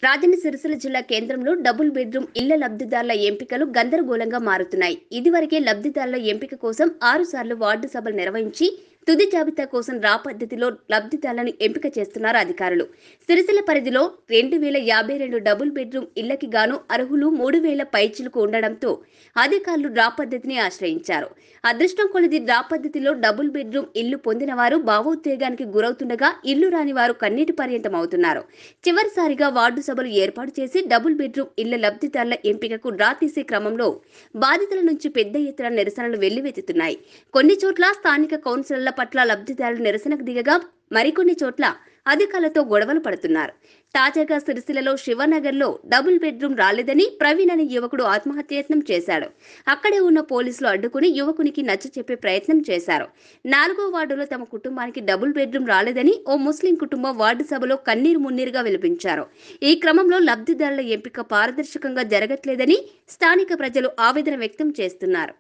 రాజన్న సిరిసిల్ల జిల్లా కేంద్రంలో double bedroom ఇళ్ల లబ్ధిదారుల ఎంపికలు గందరగోళంగా మారుతున్నాయి ఇదివరకే లబ్ధిదారుల ఎంపిక కోసం ఆరు సార్లు వార్డు సభలు నిర్వహించి తుది జాబితా కోసం రా పద్ధతిలో లబ్ధిదారులను ఎంపిక చేస్తున్నారు అధికారులు సిరిసిల్ల పరిధిలో రెండు వేల యాభై రెండు డబుల్ బెడ్రూమ్ ఇళ్లకి గాను అర్హులు మూడు వేల పైచిలకు ఉండడంతో అధికారులు రా పద్ధతిని ఆశ్రయించారు అదృష్టం కొలిది రా పద్ధతిలో డబుల్ బెడ్రూమ్ ఇల్లు పొందిన వారు భావోద్వేగానికి గురవుతుండగా ఇల్లు రాని వారు కన్నీటి పర్యంతం అవుతున్నారు చివరిసారిగా వార్డు సభలు ఏర్పాటు చేసి డబుల్ బెడ్రూమ్ ఇళ్ల లబ్ధిదారుల ఎంపికకు డ్రా తీసే క్రమంలో బాధితుల నుంచి పెద్ద ఎత్తున నిరసనలు వెల్లువెత్తుతున్నాయి కొన్ని చోట్ల స్థానిక కౌన్సిలర్ల పట్ల లబ్ధిదారులు నిరసనకు దిగగా మరికొన్ని చోట్ల అధికారులతో గొడవలు పడుతున్నారు తాజాగా సిరిసిల్లలో శివనగర్లో డబుల్ బెడ్రూమ్ రాలేదని ప్రవీణ్ అనే యువకుడు ఆత్మహత్యయత్నం చేశాడు అక్కడే ఉన్న పోలీసులు అడ్డుకుని యువకునికి నచ్చ చెప్పే ప్రయత్నం చేశారు నాలుగో వార్డులో తమ కుటుంబానికి డబుల్ బెడ్రూమ్ రాలేదని ఓ ముస్లిం కుటుంబం వార్డు సభలో కన్నీరు మున్నీరుగా విలపించారు ఈ క్రమంలో లబ్ధిదారుల ఎంపిక పారదర్శకంగా జరగట్లేదని స్థానిక ప్రజలు ఆవేదన వ్యక్తం చేస్తున్నారు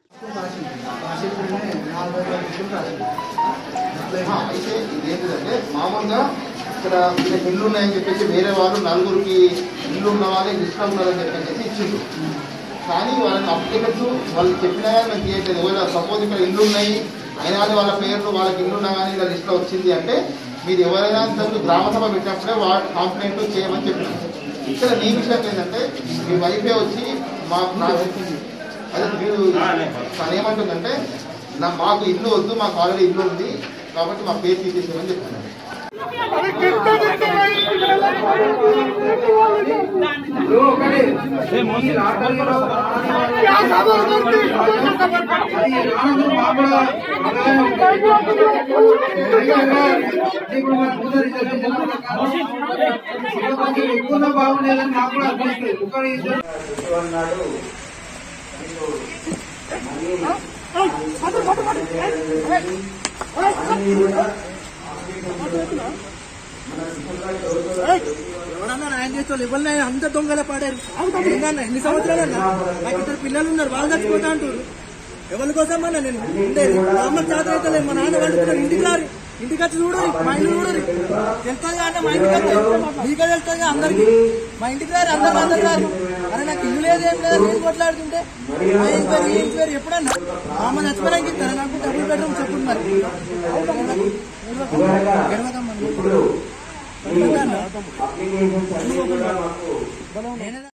అయితే ఇదేంటిదంటే మామూలుగా ఇక్కడ వీళ్ళకి ఇల్లు ఉన్నాయని చెప్పేసి వేరే వాళ్ళు నలుగురికి ఇల్లు ఉన్న వాళ్ళే లిస్ట్లో ఉన్నారని చెప్పేసి ఇచ్చిండ్రు కానీ వాళ్ళని అప్లికెంట్స్ వాళ్ళు చెప్పినా కానీ మేము చేయట్లేదు ఒకవేళ సపోజ్ ఇక్కడ ఇల్లు ఉన్నాయి అయినా కానీ వాళ్ళ పేర్లు వాళ్ళకి ఇల్లు ఉన్నా కానీ ఇలా లిస్ట్లో వచ్చింది అంటే మీరు ఎవరైనా ఇంతకు గ్రామ సభ పెట్టినప్పుడే వాళ్ళ కంప్లైంట్ చేయమని చెప్పినాం ఇక్కడ నీ విషయం ఏంటంటే మీ వైఫే వచ్చి మాకు నాకు అదే మీరు తను ఏమంటుందంటే నా మాకు ఇల్లు వద్దు మాకు ఆల్రెడీ ఇల్లు ఉంది కాబట్టి మా పేరు తీసేసామని చెప్తున్నాను ఎక్కువ బాగుండేదని నాకు కూడా అనిపిస్తుంది ఒకరి ఇద్దరు నాడు మీకు అన్ని కూడా మన సిద్ధంగా ఎవరితో ఎవరన్నా ఆయన చేస్తారు ఎవరిని అంత దొంగల పాడారు ఏందన్నా ఎన్ని సంవత్సరాలన్నా నాకు ఇద్దరు పిల్లలు ఉన్నారు వాళ్ళు చచ్చిపోతా అంటారు ఎవరి కోసం అన్నా నేను ఉండేది మా అమ్మ జాతర అయితే మా నాన్న వండుకున్నాడు ఇంటికి రారు ఇంటికి వచ్చి చూడరు మా ఇల్లు చూడరు తెలుస్తుంది కానీ మా ఇంటికి వస్తే మీకే తెలుస్తుంది అందరికి మా ఇంటికి రారు అందరు అందరు రారు అరే నాకు ఇల్లు లేదు ఏం లేదు నేను కొట్లాడుతుంటే మా ఇంటి పేరు ఈ ఇంటి పేరు ఎప్పుడన్నా మా అమ్మ చచ్చిపోయాక ఇస్తాను నాకు డబుల్ బెడ్రూమ్ చెప్పండి మరి గెలవదమ్మా ఇప్పుడు గెలవదమ్మా అప్లికేషన్స్ అన్ని కూడా మాకు నేనే